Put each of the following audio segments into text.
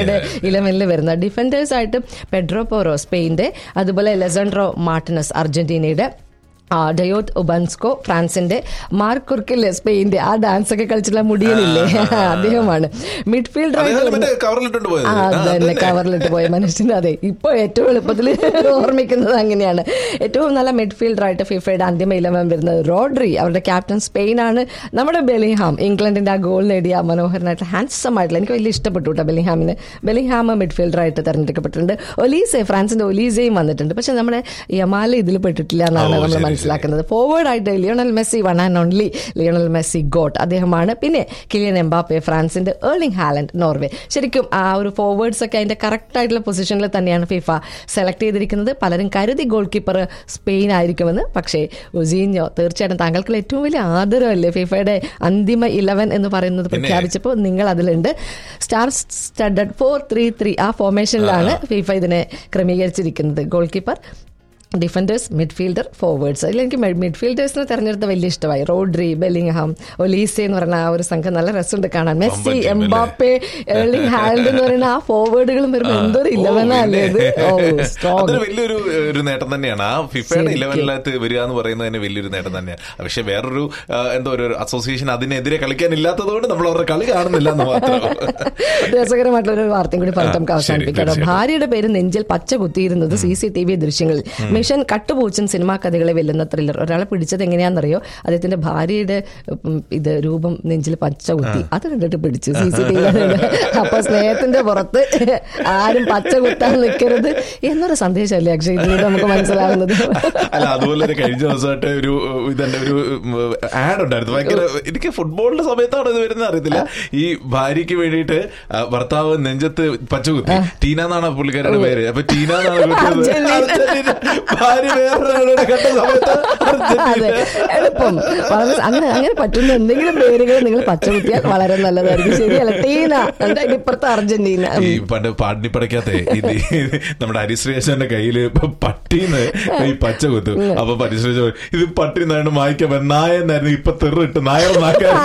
ഫിഫയുടെ ഇലവനിൽ വരുന്നത് ഡിഫൻഡേഴ്സ് ആയിട്ട് പെഡ്രോ പോറോ സ്പെയിന്റെ അതുപോലെ ലെസൻഡ്രോ മാർട്ടിനസ് അർജന്റീനയുടെ ആ, ഡയോത് ഉബൻസ്കോ ഫ്രാൻസിന്റെ മാർക്ക് കുർക്കില്ലേ സ്പെയിന്റെ ആ ഡാൻസ് ഒക്കെ കളിച്ചിട്ടുള്ള മുടികളില്ലേ അദ്ദേഹമാണ് മിഡ്ഫീൽഡർ അദ്ദേഹം മറ്റേ കവറിലിട്ടുണ്ട് പോയത് ആ, ആ, അത് തന്നെ അതന്നെ. കവറിലിട്ട് പോയ മനുഷ്യന് അതെ ഇപ്പൊ ഏറ്റവും എളുപ്പത്തിൽ ഓർമ്മിക്കുന്നത് അങ്ങനെയാണ് ഏറ്റവും നല്ല മിഡ്ഫീൽഡറായിട്ട് ഫിഫയുടെ അന്തിമ ഇലവൻ വരുന്നത് റോഡ്രി അവരുടെ ക്യാപ്റ്റൻ സ്പെയിനാണ് നമ്മുടെ ബെലിഹാം ഇംഗ്ലണ്ടിന്റെ ആ ഗോൾ നേടിയ ആ മനോഹരനായിട്ട് ഹാൻസം ആയിട്ടുള്ള എനിക്ക് വലിയ ഇഷ്ടപ്പെട്ടു കേട്ടോ ബെലിഹാമിന് ബെലിഹാം മിഡ്ഫീൽഡറായിട്ട് തെരഞ്ഞെടുക്കപ്പെട്ടിട്ടുണ്ട് ഒലീസെ ഫ്രാൻസിന്റെ ഒലീസയും വന്നിട്ടുണ്ട് പക്ഷെ നമ്മുടെ യമാല ഇതിൽ പെട്ടിട്ടില്ല എന്നാണ് ഓ, നമ്മൾ ശരി, മനസ്സിലാക്കുന്നത് ഫോർവേഡ് ആയിട്ട് Lionel Messi one and only Lionel Messi GOAT അദ്ദേഹമാണ് പിന്നെ കിലിയൻ എംബാപ്പെ ഫ്രാൻസിന്റെ ഏർലിംഗ് ഹാലൻഡ് നോർവേ ശരിക്കും ആ ഒരു ഫോർവേഡ്സ് ഒക്കെ അതിന്റെ കറക്റ്റ് ആയിട്ടുള്ള പൊസിഷനിൽ തന്നെയാണ് ഫിഫ സെലക്ട് ചെയ്തിരിക്കുന്നത് പലരും കരുതി ഗോൾ കീപ്പർ സ്പെയിൻ ആയിരിക്കുമെന്ന് പക്ഷേ ഉസീഞ്ഞോ തീർച്ചയായിട്ടും താങ്കൾക്ക് ഏറ്റവും വലിയ ആദരവല്ലേ ഫിഫയുടെ അന്തിമ ഇലവൻ എന്ന് പറയുന്നത് പിന്നെ- പ്രഖ്യാപിച്ചപ്പോൾ നിങ്ങൾ അതിലുണ്ട് star studded four three three ആ ഫോർമേഷനിലാണ് ഫിഫ ഇതിനെ ക്രമീകരിച്ചിരിക്കുന്നത് goalkeeper defenders midfielder forwards അതിൽ എനിക്ക് മിഡ്ഫീൽഡേഴ്സിനെ തെരഞ്ഞെടുത്ത വലിയ ഇഷ്ടമായി റോഡ്രി ബെല്ലിംഗ്ഹാം ഒലീസെ എന്ന് പറയുന്ന ആ ഒരു സംഘം നല്ല രസമുണ്ട് കാണാൻ മെസ്സി team അല്ലേ? എംബാപ്പെ ഏർലിംഗ് ഹാലൻഡ് എന്ന് പറയുന്ന ആ ഫോർവേഡുകളും വരുമ്പോൾ എന്തൊരു ഇലവനല്ലേ ഇത് ഓ സ്ട്രോങ് അതൊരു വലിയൊരു ഏഹ്, ഒരു നേട്ടം തന്നെയാണ് ആ ഫിഫയുടെ ശരിക്കും. ഇലവനിലകത്ത് വരിക എന്ന് പറയുന്നത് തന്നെ വലിയൊരു നേട്ടം തന്നെയാണ് പക്ഷെ വേറൊരു ആ, എന്തോ ഒരു അസോസിയേഷൻ അതിനെതിരെ കളിക്കാനില്ലാത്തത് കൊണ്ട് നമ്മൾ അവരുടെ കളി കാണുന്നില്ല എന്ന് മാത്രം രസകരമായിട്ടുള്ള ഒരു വാർത്തയും കൂടി പറഞ്ഞിട്ട് നമുക്ക് ആ, ശരി, അവസാനിപ്പിക്കാം തീർച്ചയായും. ഭാര്യയുടെ പേര് നെഞ്ചിൽ പച്ച കുത്തിയിരുന്നത് സി സി ടി വി ദൃശ്യങ്ങളിൽ മിഷൻ കട്ടുപൂച്ചൻ സിനിമാ കഥകളെ വെല്ലുന്ന ത്രില്ലർ ഒരാളെ പിടിച്ചത് എങ്ങനെയാണെന്നറിയോ അദ്ദേഹത്തിന്റെ ഭാര്യയുടെ ഉം, ഇത് രൂപം നെഞ്ചിൽ പച്ച കുത്തി അത് കണ്ടിട്ട് പിടിച്ചു സി സി ടി വി അപ്പൊ സ്നേഹത്തിന്റെ പുറത്ത് ആരും പച്ച കുത്താൻ നിൽക്കരുത് എന്നൊരു സന്ദേശമല്ലേ അക്ഷയ് ഇതിലൂടെ നമുക്ക് മനസ്സിലാകുന്നത് അല്ല അതുപോലെ തന്നെ കഴിഞ്ഞ ദിവസമായിട്ട് ഒരു ഏഹ്, ഇതെന്റെ ഒരു ആഡ് ഉണ്ടായിരുന്നു ഭയങ്കര എനിക്ക് ഫുട്ബോളിന്റെ സമയത്താണ് ഇത് വരുന്നത് അറിയത്തില്ല ഈ ഭാര്യയ്ക്ക് വേണ്ടിയിട്ട് ആ, ഭർത്താവ് നെഞ്ചത്ത് പച്ചകുത്തി ടീന എന്നാണ് ആ പുള്ളിക്കാരുടെ പേര് അപ്പൊ ടീന എന്നാണ് കുത്തിയത്. അർജന്റീന. അർജന്റീന. ഭാര്യ വേറൊരാളോട് കണ്ട സമയത്ത് അതെ അർജന്റീന. എളുപ്പം വളരെ അങ്ങനെ അങ്ങനെ പറ്റുന്ന എന്തെങ്കിലും പേരുകൾ നിങ്ങൾ പച്ചകുത്തിയാൽ വളരെ നല്ലതായിരിക്കും ശരിയല്ല ടീന എന്നിട്ട് അതിന്റെ ഇപ്പുറത്ത് അർജന്റീന ഈ പണ്ട് പാടിനി പടയ്ക്കാത്തെ ഇത് നമ്മുടെ ഹരിശ്രീശന്റെ കയ്യില് പട്ടീന്ന് ഈ പച്ച കുത്തും അപ്പൊ ഹരിശ്രീശ പറയും, ഇത് പട്ടി നാണ് മായ്ക്കാൻ നായ എന്നായിരുന്നു ഇപ്പൊ തെറിട്ട് നായർ നാക്കാൻ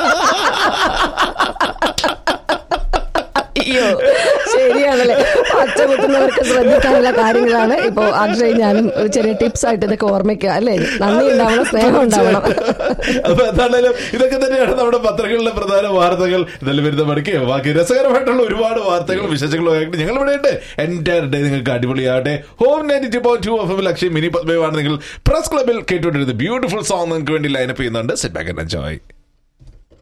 അയ്യോ ശരിയാണല്ലേ പച്ച കുത്തുന്നവർക്ക് ശ്രദ്ധിക്കാനുള്ള കാര്യങ്ങളാണ് ഇപ്പോ അക്ഷയ് ഞാനും ഒരു ചെറിയ ടിപ്സ് ആയിട്ട് ഇതൊക്കെ ഓർമ്മിക്കുക അല്ലേ നന്ദി ഉണ്ടാവണം സ്നേഹം ഉണ്ടാവണം അപ്പൊ എന്താണേലും ഇതൊക്കെ തന്നെയാണ് നമ്മുടെ പത്രങ്ങളിലെ പ്രധാന വാർത്തകൾ ഇതെല്ലാം വരുന്ന മടക്കി ബാക്കി രസകരമായിട്ടുള്ള ഒരുപാട് വാർത്തകളും വിശേഷങ്ങളും ആയിട്ട് ഞങ്ങൾ ഇവിടെ ഉണ്ട് എന്റെ ഡേ നിങ്ങൾക്ക് അടിപൊളിയാകട്ടെ home ninety two point two F M ലക്ഷ്യം മിനി പത്മയാണ് നിങ്ങൾ പ്രസ് ക്ലബിൽ കേട്ടുകൊണ്ടിരുന്നത് ബ്യൂട്ടിഫുൾ സോങ് നിങ്ങൾക്ക് വേണ്ടി ലൈനപ്പ് ചെയ്യുന്നുണ്ട് സെറ്റ് ബാക്ക് ആൻഡ് എൻജോയ്